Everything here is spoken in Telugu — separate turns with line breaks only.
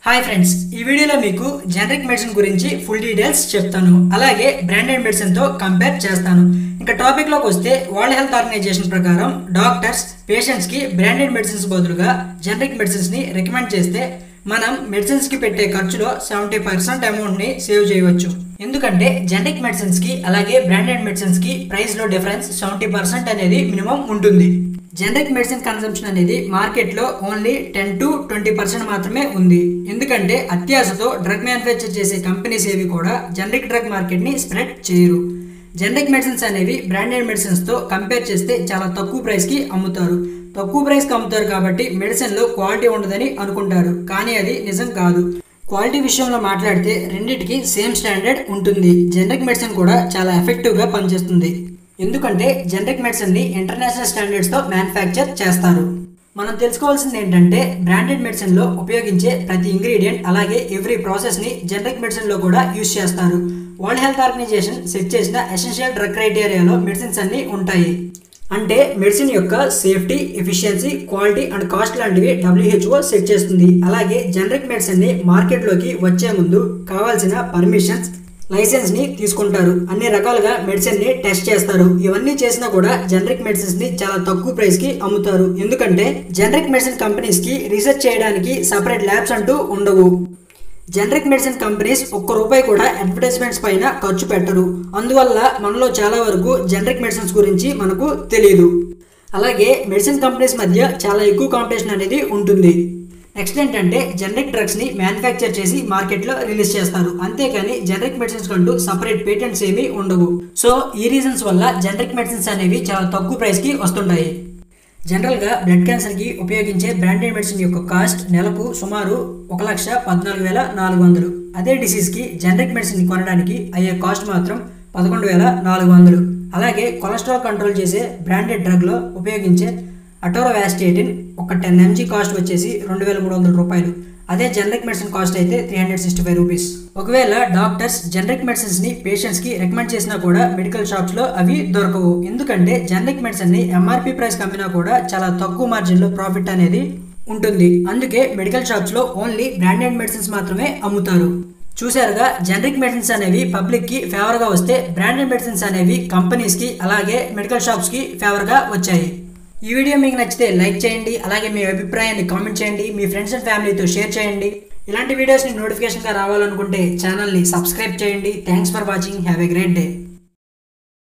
హాయ్ ఫ్రెండ్స్ ఈ వీడియోలో మీకు జనరిక్ మెడిసిన్ గురించి ఫుల్ డీటెయిల్స్ చెప్తాను అలాగే బ్రాండెడ్ మెడిసిన్ తో కంపేర్ చేస్తాను ఇంకా టాపిక్ లోకి వస్తే వరల్డ్ హెల్త్ ఆర్గనైజేషన్ ప్రకారం డాక్టర్స్ పేషెంట్స్ కి బ్రాండెడ్ మెడిసిన్స్ బదులుగా జనరిక్ మెడిసిన్స్ ని రికమెండ్ చేస్తే మనం మెడిసిన్స్ కి పెట్టే ఖర్చులో సెవెంటీ పర్సెంట్ అమౌంట్ ని సేవ్ చేయవచ్చు ఎందుకంటే జనరిక్ మెడిసిన్స్ కి అలాగే బ్రాండెడ్ మెడిసిన్స్ కి ప్రైస్ లో డిఫరెన్స్ సెవెంటీ పర్సెంట్ అనేది మినిమం ఉంటుంది జనరిక్ మెడిసిన్ కన్సంప్షన్ అనేది మార్కెట్లో only ten to twenty percent మాత్రమే ఉంది ఎందుకంటే అత్యాశతో డ్రగ్ మ్యానుఫ్యాక్చర్ చేసే కంపెనీస్ ఏవి కూడా జనరిక్ డ్రగ్ మార్కెట్ని స్ప్రెడ్ చేయరు జనరిక్ మెడిసిన్స్ అనేవి బ్రాండెడ్ మెడిసిన్స్తో కంపేర్ చేస్తే చాలా తక్కువ ప్రైస్కి అమ్ముతారు తక్కువ ప్రైస్కి అమ్ముతారు కాబట్టి మెడిసిన్లో క్వాలిటీ ఉండదని అనుకుంటారు కానీ అది నిజం కాదు క్వాలిటీ విషయంలో మాట్లాడితే రెండింటికి సేమ్ స్టాండర్డ్ ఉంటుంది జనరిక్ మెడిసిన్ కూడా చాలా ఎఫెక్టివ్గా పనిచేస్తుంది ఎందుకంటే జనరిక్ మెడిసిన్ ని ఇంటర్నేషనల్ స్టాండర్డ్స్ తో మ్యానుఫ్యాక్చర్ చేస్తారు మనం తెలుసుకోవాల్సింది ఏంటంటే బ్రాండెడ్ మెడిసిన్ లో ఉపయోగించే ప్రతి ఇంగ్రీడియంట్ అలాగే ఎవ్రీ ప్రాసెస్ ని జనరిక్ మెడిసిన్ లో కూడా యూజ్ చేస్తారు వరల్డ్ హెల్త్ ఆర్గనైజేషన్ సెట్ చేసిన ఎసెన్షియల్ డ్రగ్ క్రైటీరియాలో మెడిసిన్స్ అన్ని ఉంటాయి అంటే మెడిసిన్ యొక్క safety efficiency quality and cost లాంటివి డబ్ల్యూహెచ్ఓ సెట్ చేస్తుంది అలాగే జనరిక్ మెడిసిన్ ని మార్కెట్లోకి వచ్చే ముందు కావాల్సిన పర్మిషన్స్ లైసెన్స్ ని తీసుకుంటారు అన్ని రకాలుగా మెడిసిన్ ని టెస్ట్ చేస్తారు ఇవన్నీ చేసినా కూడా జనరిక్ మెడిసిన్స్ ని చాలా తక్కువ ప్రైస్ కి అమ్ముతారు ఎందుకంటే జనరిక్ మెడిసిన్ కంపెనీస్ కి రీసెర్చ్ చేయడానికి సపరేట్ ల్యాబ్స్ అంటూ ఉండవు జనరిక్ మెడిసిన్ కంపెనీస్ ఒక్క రూపాయి కూడా అడ్వర్టైజ్మెంట్స్ పైన ఖర్చు పెట్టరు అందువల్ల మనలో చాలా వరకు జనరిక్ మెడిసిన్స్ గురించి మనకు తెలియదు అలాగే మెడిసిన్ కంపెనీస్ మధ్య చాలా ఎక్కువ కాంపిటీషన్ అనేది ఉంటుంది నెక్స్ట్ ఏంటంటే జనరిక్ డ్రగ్స్ ని మ్యానుఫ్యాక్చర్ చేసి మార్కెట్ లో రిలీజ్ చేస్తారు అంతేకాని జనరిక్ మెడిసిన్స్ కంటూ సపరేట్ పేటెంట్స్ ఏమీ ఉండవు సో ఈ రీజన్స్ వల్ల జనరిక్ మెడిసిన్స్ అనేవి చాలా తక్కువ ప్రైస్ కి వస్తుంటాయి జనరల్గా బ్లడ్ క్యాన్సర్కి ఉపయోగించే బ్రాండెడ్ మెడిసిన్ యొక్క కాస్ట్ నెలకు సుమారు ఒక లక్ష పద్నాలుగు వేల నాలుగు వందలు అదే డిసీజ్కి జనరిక్ మెడిసిన్ కొనడానికి అయ్యే కాస్ట్ మాత్రం పదకొండు వేల నాలుగు వందలు అలాగే కొలెస్ట్రాల్ కంట్రోల్ చేసే బ్రాండెడ్ డ్రగ్లో ఉపయోగించే అటోరోవాస్టేటిన్ ఒక టెన్ ఎంజీ కాస్ట్ వచ్చేసి రెండు వేల మూడు వందల రూపాయలు అదే జనరిక్ మెడిసిన్ కాస్ట్ అయితే three hundred sixty five rupees ఒకవేళ డాక్టర్స్ జనరిక్ మెడిసిన్స్ ని పేషెంట్స్ కి రికమెండ్ చేసినా కూడా మెడికల్ షాప్స్ లో అవి దొరకవు ఎందుకంటే జనరిక్ మెడిసిన్ ని ఎంఆర్పి ప్రైస్ కమ్మినా కూడా చాలా తక్కువ మార్జిన్ లో ప్రాఫిట్ అనేది ఉంటుంది అందుకే మెడికల్ షాప్స్ లో ఓన్లీ బ్రాండెడ్ మెడిసిన్స్ మాత్రమే అమ్ముతారు చూశారుగా జనరిక్ మెడిసిన్స్ అనేవి పబ్లిక్ కి ఫేవర్ గా వస్తే బ్రాండెడ్ మెడిసిన్స్ అనేవి కంపెనీస్ కి అలాగే మెడికల్ షాప్స్ కి ఫేవర్ గా వచ్చాయి ఈ వీడియో మీకు నచ్చితే లైక్ చేయండి అలాగే మీ అభిప్రాయాన్ని కామెంట్ చేయండి మీ ఫ్రెండ్స్ అండ్ ఫ్యామిలీతో షేర్ చేయండి ఇలాంటి వీడియోస్ని నోటిఫికేషన్గా రావాలనుకుంటే ఛానల్ని సబ్స్క్రైబ్ చేయండి thanks for watching have a great day